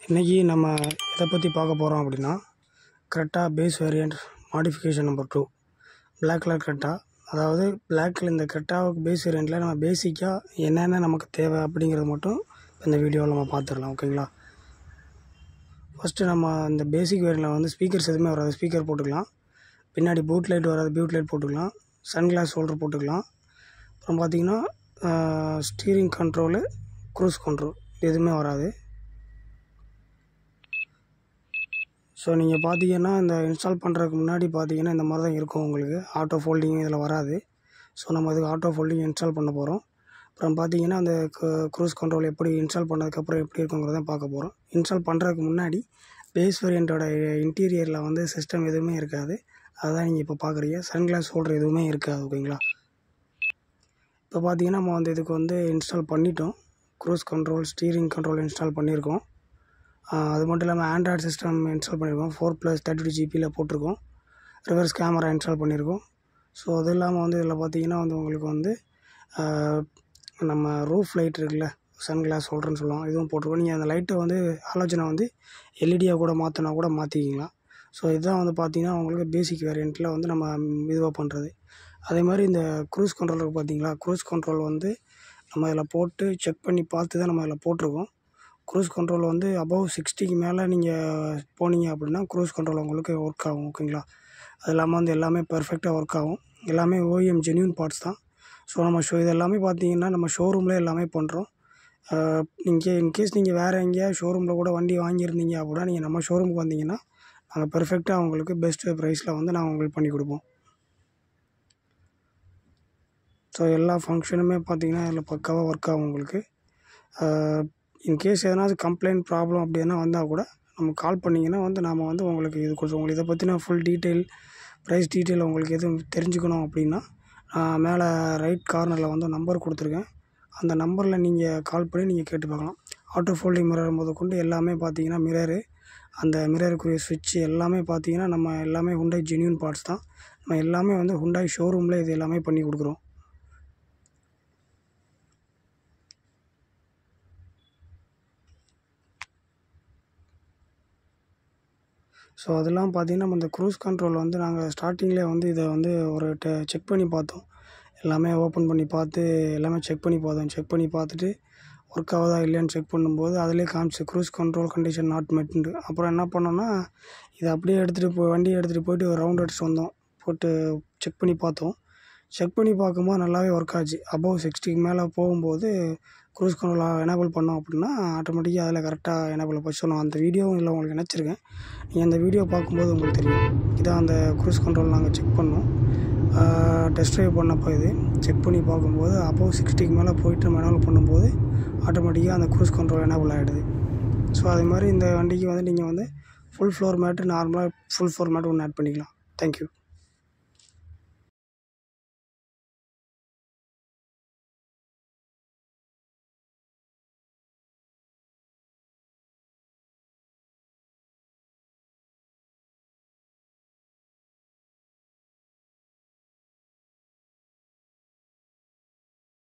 இன்றைக்கி நம்ம எதை பற்றி பார்க்க போகிறோம் அப்படின்னா Creta base variant modification number two Black colour Creta அதாவது பிளாக்கில் இந்த க்ரெட்டாவுக்கு பேஸ் வேரியண்ட்டில் நம்ம பேசிக்காக என்னென்ன நமக்கு தேவை அப்படிங்கிறது மட்டும் இந்த வீடியோவில் நம்ம பார்த்துடலாம் ஓகேங்களா ஃபஸ்ட்டு நம்ம இந்த பேசிக் வேரியண்ட்டில் வந்து ஸ்பீக்கர்ஸ் எதுவுமே வராது ஸ்பீக்கர் போட்டுக்கலாம் பின்னாடி பூட் லைட் வராது பியூட் லைட் போட்டுக்கலாம் சன் கிளாஸ் ஹோல்டர் போட்டுக்கலாம் அப்புறம் பார்த்தீங்கன்னா ஸ்டீரிங் கண்ட்ரோலு க்ரூஸ் கண்ட்ரோல் எதுவுமே வராது ஸோ நீங்கள் பார்த்தீங்கன்னா இந்த இன்ஸ்டால் பண்ணுறதுக்கு முன்னாடி பார்த்தீங்கன்னா இந்த மாதிரி தான் இருக்கும் உங்களுக்கு ஆட்டோ ஃபோல்டிங் இதில் வராது ஸோ நம்ம அதுக்கு ஆட்டோ ஃபோல்டிங் இன்ஸ்டால் பண்ண போகிறோம் அப்புறம் பார்த்தீங்கன்னா அந்த க்ரூஸ் கண்ட்ரோல் எப்படி இன்ஸ்டால் பண்ணதுக்கப்புறம் எப்படி இருக்குங்கிறத பார்க்க போகிறோம் இன்ஸ்டால் பண்ணுறதுக்கு முன்னாடி பேஸ் வேரியண்ட்டோட இன்டீரியரில் வந்து சிஸ்டம் எதுவுமே இருக்காது அதுதான் நீங்கள் இப்போ பார்க்குறீங்க சன் கிளாஸ் ஹோல்டர் எதுவுமே இருக்காது ஓகேங்களா இப்போ பார்த்தீங்கன்னா நம்ம வந்து இதுக்கு வந்து இன்ஸ்டால் பண்ணிட்டோம் cruise control steering control install பண்ணியிருக்கோம் ஆஹ் அது மட்டும் இல்லாமல் ஆண்ட்ராய்டு சிஸ்டம் இன்ஸ்டால் பண்ணியிருக்கோம் ஃபோர் ப்ளஸ் தேர்ட்டி டூ ஜிபியில் போட்டிருக்கோம் ரிவர்ஸ் கேமரா இன்ஸ்டால் பண்ணியிருக்கோம் ஸோ அது இல்லாமல் வந்து இதில் பார்த்தீங்கன்னா வந்து உங்களுக்கு வந்து ஆஹ் நம்ம ரூஃப் லைட் இருக்குல்ல சன் கிளாஸ் ஹோல்டர்னு சொல்லுவோம் இதுவும் போட்டிருக்கோம் நீங்கள் அந்த லைட்டை வந்து ஆலோசனை வந்து எல்இடியாக கூட மாற்றினா கூட மாற்றிக்கலாம் ஸோ இதுதான் வந்து பார்த்தீங்கன்னா உங்களுக்கு பேசிக் வேரியண்ட்டில் வந்து நம்ம இதுவாக பண்ணுறது அதே மாதிரி இந்த க்ரூஸ் கண்ட்ரோல் இருக்குது பார்த்தீங்களா க்ரூஸ் கண்ட்ரோல் வந்து நம்ம இதில் போட்டு செக் பண்ணி பார்த்து தான் நம்ம இதில் போட்டிருக்கோம் க்ரூஸ் கண்ட்ரோல் வந்து அபவ் சிக்ஸ்டிக்கு மேலே நீங்கள் போனீங்க அப்படின்னா க்ரூஸ் கண்ட்ரோல் உங்களுக்கு ஒர்க் ஆகும் ஓகேங்களா அது இல்லாமல் வந்து எல்லாமே பர்ஃபெக்டாக ஒர்க் ஆகும் எல்லாமே ஓஎம் ஜென்யூன் பார்ட்ஸ் தான் ஸோ நம்ம ஷோ இது எல்லாமே பார்த்தீங்கன்னா நம்ம ஷோரூமில் எல்லாமே பண்ணுறோம் நீங்கள் இன்கேஸ் நீங்கள் வேறு எங்கேயா ஷோரூமில் கூட வண்டி வாங்கியிருந்தீங்க அப்படின்னா நீங்கள் நம்ம ஷோரூமுக்கு வந்தீங்கன்னா நாங்கள் பெர்ஃபெக்டாக உங்களுக்கு பெஸ்ட்டு ப்ரைஸில் வந்து நாங்கள் உங்களுக்கு பண்ணி கொடுப்போம் ஸோ எல்லா ஃபங்க்ஷனுமே பார்த்தீங்கன்னா இதில் பக்காவாக ஒர்க் ஆகும் உங்களுக்கு இன்கேஸ் எதனாவது கம்ப்ளைண்ட் ப்ராப்ளம் அப்படின்னா வந்தால் கூட நம்ம கால் பண்ணிங்கன்னா வந்து நாம் வந்து உங்களுக்கு இது கொஞ்சம் உங்களுக்கு இதை பற்றின ஃபுல் டீட்டெயில் ப்ரைஸ் டீட்டெயில் உங்களுக்கு எதுவும் தெரிஞ்சுக்கணும் அப்படின்னா நான் மேலே ரைட் கார்னரில் வந்து நம்பர் கொடுத்துருக்கேன் அந்த நம்பரில் நீங்கள் கால் பண்ணி நீங்கள் கேட்டு பார்க்கலாம் ஆட்டோ ஃபோல்டிங் மிரர் முத கொண்டு எல்லாமே பார்த்தீங்கன்னா மிரரு அந்த மிரருக்குரிய சுவிட்ச் எல்லாமே பார்த்தீங்கன்னா நம்ம எல்லாமே ஹுண்டாய் ஜென்யூன் பார்ட்ஸ் தான் நம்ம எல்லாமே வந்து ஹுண்டாய் ஷோரூமில் இது எல்லாமே பண்ணி கொடுக்குறோம் ஸோ அதெல்லாம் பார்த்தீங்கன்னா நம்ம இந்த க்ரூஸ் கண்ட்ரோல் வந்து நாங்கள் ஸ்டார்டிங்கில் வந்து இதை வந்து ஒரு டெ செக் பண்ணி பார்த்தோம் எல்லாமே ஓப்பன் பண்ணி பார்த்து எல்லாமே செக் பண்ணி பார்த்தோம் செக் பண்ணி பார்த்துட்டு ஒர்க் ஆகுதா இல்லையான்னு செக் பண்ணும்போது அதிலே காமிச்சு க்ரூஸ் கண்ட்ரோல் கண்டிஷன் நாட் மெட்ன்ட்டு அப்புறம் என்ன பண்ணோம்னா இதை அப்படியே எடுத்துகிட்டு போய் வண்டியை எடுத்துகிட்டு போயிட்டு ஒரு ரவுண்ட் அடிச்சுட்டு வந்தோம் போட்டு செக் பண்ணி பார்த்தோம் செக் பண்ணி பார்க்கும்போது நல்லாவே ஒர்க் ஆச்சு அபவ் சிக்ஸ்டிக்கு மேலே போகும்போது க்ரூஸ் கண்ட்ரோல் எனேபிள் பண்ணோம் அப்படின்னா ஆட்டோமேட்டிக்காக அதில் கரெக்டாக எனேபிள் போச்சு நான் அந்த வீடியோவும் இல்லை உங்களுக்கு நினச்சிருக்கேன் நீங்கள் அந்த வீடியோ பார்க்கும்போது உங்களுக்கு தெரியும் இதான் அந்த க்ரூஸ் கண்ட்ரோல் நாங்கள் செக் பண்ணோம் டெஸ்ட் ட்ரைவ் பண்ணப்போ இது செக் பண்ணி பார்க்கும்போது அபவ் சிக்ஸ்டிக்கு மேலே போயிட்டு நம்ம எனேபிள் பண்ணும்போது ஆட்டோமேட்டிக்காக அந்த க்ரூஸ் கண்ட்ரோல் எனேபிள் ஆகிடுது ஸோ அது மாதிரி இந்த வண்டிக்கு வந்து நீங்கள் வந்து ஃபுல் ஃப்ளோர் மேட்டு நார்மலாக ஃபுல் ஃப்ளோர் மேட்டு ஒன்று ஆட் பண்ணிக்கலாம் தேங்க்யூ